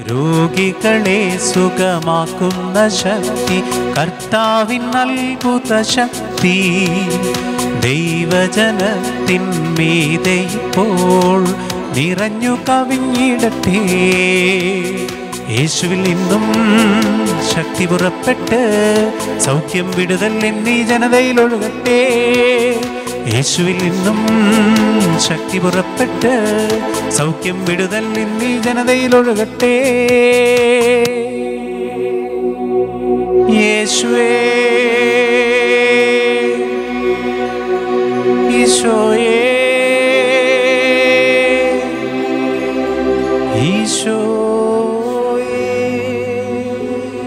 രോഗികളെ സുഖമാക്കുന്ന ശക്തി കർത്താവിൻ അത്ഭുത ശക്തി ദൈവജനത്തിന്മീതെ ഇപ്പോൾ നിറഞ്ഞു കവിഞ്ഞിടട്ടെ യേശുവിൽ നിന്നും ശക്തി പുറപ്പെട്ട് സൗഖ്യം വിടുതൽ എന്നീ ജനതയിൽ ഒഴുകട്ടെ യേശുവിൽ നിന്നും ശക്തി പുറപ്പെട്ട് സൗഖ്യം വിടുതൽ എന്നീ ജനതയിൽ ഒഴുകട്ടെ യേശുവേ ഈശോയേ ഈശോയേ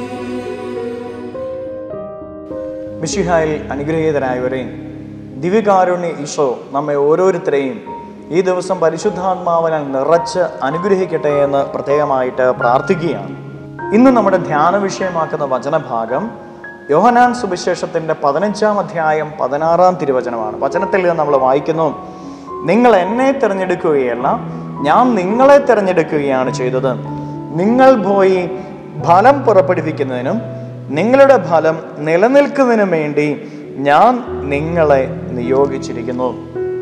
മിശിഹായിൽ അനുഗ്രഹീതരായവരെ ദിവ്യകാരുണ്യ ഈശോ നമ്മെ ഓരോരുത്തരെയും ഈ ദിവസം പരിശുദ്ധാത്മാവിനാൽ നിറച്ച് അനുഗ്രഹിക്കട്ടെ എന്ന് പ്രത്യേകമായിട്ട് പ്രാർത്ഥിക്കുകയാണ് ഇന്ന് നമ്മുടെ ധ്യാന വിഷയമാക്കുന്ന വചനഭാഗം യോഹനാൻ സുവിശേഷത്തിന്റെ പതിനഞ്ചാം അധ്യായം പതിനാറാം തിരുവചനമാണ് വചനത്തിൽ നിന്ന് നമ്മൾ വായിക്കുന്നു നിങ്ങൾ എന്നെ തിരഞ്ഞെടുക്കുകയല്ല ഞാൻ നിങ്ങളെ തിരഞ്ഞെടുക്കുകയാണ് ചെയ്തത് നിങ്ങൾ പോയി ഫലം പുറപ്പെടുവിക്കുന്നതിനും നിങ്ങളുടെ ഫലം നിലനിൽക്കുന്നതിനും വേണ്ടി ഞാൻ നിങ്ങളെ നിയോഗിച്ചിരിക്കുന്നു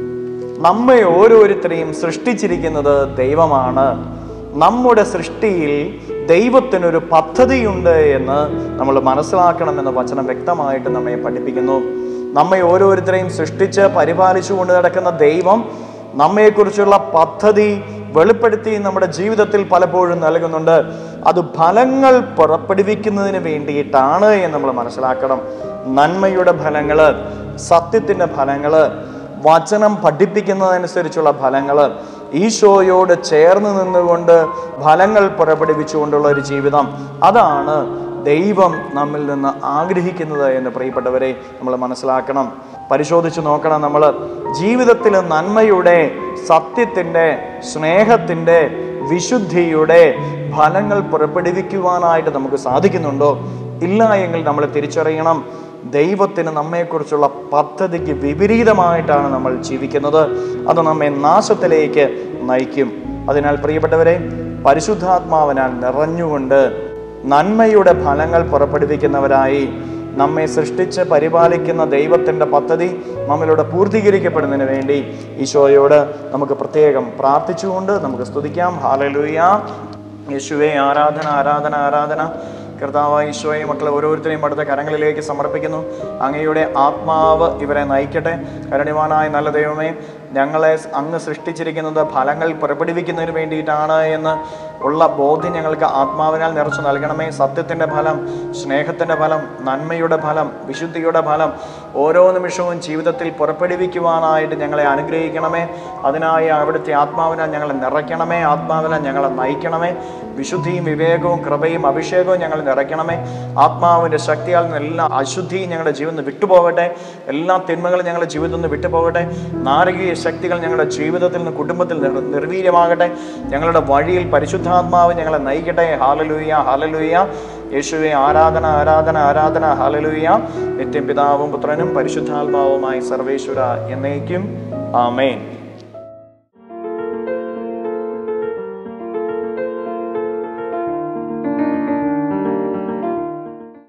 നമ്മെ ഓരോരുത്തരെയും സൃഷ്ടിച്ചിരിക്കുന്നത് ദൈവമാണ് നമ്മുടെ സൃഷ്ടിയിൽ ദൈവത്തിനൊരു പദ്ധതിയുണ്ട് എന്ന് നമ്മൾ മനസ്സിലാക്കണമെന്ന് വചനം വ്യക്തമായിട്ട് നമ്മെ പഠിപ്പിക്കുന്നു നമ്മെ ഓരോരുത്തരെയും സൃഷ്ടിച്ച് പരിപാലിച്ചു കൊണ്ട് നടക്കുന്ന ദൈവം നമ്മെക്കുറിച്ചുള്ള പദ്ധതി വെളിപ്പെടുത്തി നമ്മുടെ ജീവിതത്തിൽ പലപ്പോഴും നൽകുന്നുണ്ട് അത് ഫലങ്ങൾ പുറപ്പെടുവിക്കുന്നതിന് വേണ്ടിയിട്ടാണ് എന്ന് നമ്മൾ മനസ്സിലാക്കണം നന്മയുടെ ഫലങ്ങള് സത്യത്തിന്റെ ഫലങ്ങള് വചനം പഠിപ്പിക്കുന്നതനുസരിച്ചുള്ള ഫലങ്ങൾ ഈശോയോട് ചേർന്ന് നിന്നുകൊണ്ട് ഫലങ്ങൾ പുറപ്പെടുവിച്ചുകൊണ്ടുള്ള ഒരു ജീവിതം അതാണ് ദൈവം നമ്മിൽ നിന്ന് ആഗ്രഹിക്കുന്നത് എന്ന് പ്രിയപ്പെട്ടവരെ നമ്മൾ മനസ്സിലാക്കണം പരിശോധിച്ച് നോക്കണം നമ്മൾ ജീവിതത്തിൽ നന്മയുടെ സത്യത്തിൻ്റെ സ്നേഹത്തിൻ്റെ വിശുദ്ധിയുടെ ഫലങ്ങൾ പുറപ്പെടുവിക്കുവാനായിട്ട് നമുക്ക് സാധിക്കുന്നുണ്ടോ ഇല്ല എങ്കിൽ നമ്മൾ തിരിച്ചറിയണം ദൈവത്തിന് നമ്മെക്കുറിച്ചുള്ള പദ്ധതിക്ക് വിപരീതമായിട്ടാണ് നമ്മൾ ജീവിക്കുന്നത് അത് നമ്മെ നാശത്തിലേക്ക് നയിക്കും അതിനാൽ പ്രിയപ്പെട്ടവരെ പരിശുദ്ധാത്മാവിനാൽ നിറഞ്ഞുകൊണ്ട് നന്മയുടെ ഫലങ്ങൾ പുറപ്പെടുവിക്കുന്നവരായി നമ്മെ സൃഷ്ടിച്ച് പരിപാലിക്കുന്ന ദൈവത്തിൻ്റെ പദ്ധതി നമ്മളിലൂടെ പൂർത്തീകരിക്കപ്പെടുന്നതിന് വേണ്ടി ഈശോയോട് നമുക്ക് പ്രത്യേകം പ്രാർത്ഥിച്ചുകൊണ്ട് നമുക്ക് സ്തുതിക്കാം ഹാലലൂയ യേശുവെ ആരാധന ആരാധന ആരാധന കർത്താവ് ഈശോയെ മക്കളെ ഓരോരുത്തരെയും അടുത്ത കരങ്ങളിലേക്ക് സമർപ്പിക്കുന്നു അങ്ങയുടെ ആത്മാവ് ഇവരെ നയിക്കട്ടെ കരുണിവാനായ നല്ല ദൈവമേ ഞങ്ങളെ അങ്ങ് സൃഷ്ടിച്ചിരിക്കുന്നത് ഫലങ്ങൾ പുറപ്പെടുവിക്കുന്നതിന് വേണ്ടിയിട്ടാണ് എന്ന് ഉള്ള ബോധ്യം ഞങ്ങൾക്ക് ആത്മാവിനാൽ നിറച്ചു നൽകണമേ സത്യത്തിൻ്റെ ഫലം സ്നേഹത്തിൻ്റെ ഫലം നന്മയുടെ ഫലം വിശുദ്ധിയുടെ ഫലം ഓരോ നിമിഷവും ജീവിതത്തിൽ പുറപ്പെടുവിക്കുവാനായിട്ട് ഞങ്ങളെ അനുഗ്രഹിക്കണമേ അതിനായി അവിടുത്തെ ആത്മാവിനാൽ ഞങ്ങളെ നിറയ്ക്കണമേ ആത്മാവിനാൽ ഞങ്ങളെ നയിക്കണമേ വിശുദ്ധിയും വിവേകവും കൃപയും അഭിഷേകവും ഞങ്ങൾ നിറയ്ക്കണമേ ആത്മാവിൻ്റെ ശക്തിയാൽ നിന്ന് എല്ലാ അശുദ്ധിയും ഞങ്ങളുടെ ജീവിതത്തിൽ നിന്ന് വിട്ടുപോകട്ടെ എല്ലാ തിന്മകളും ഞങ്ങളുടെ ജീവിതത്തിൽ നിന്ന് വിട്ടുപോകട്ടെ നാരകീയ ശക്തികൾ ഞങ്ങളുടെ ജീവിതത്തിൽ നിന്ന് കുടുംബത്തിൽ നിർ നിർവീര്യമാകട്ടെ ഞങ്ങളുടെ വഴിയിൽ പരിശുദ്ധാത്മാവ് ഞങ്ങളെ നയിക്കട്ടെ ഹാലലൂയ ഹാലലൂയ യേശുവെ ആരാധന ആരാധന ആരാധന ഹാലലൂയ നിത്യം പിതാവും പുത്രനും പരിശുദ്ധാത്മാവുമായി സർവേശ്വര എന്നേക്കും ആമേൻ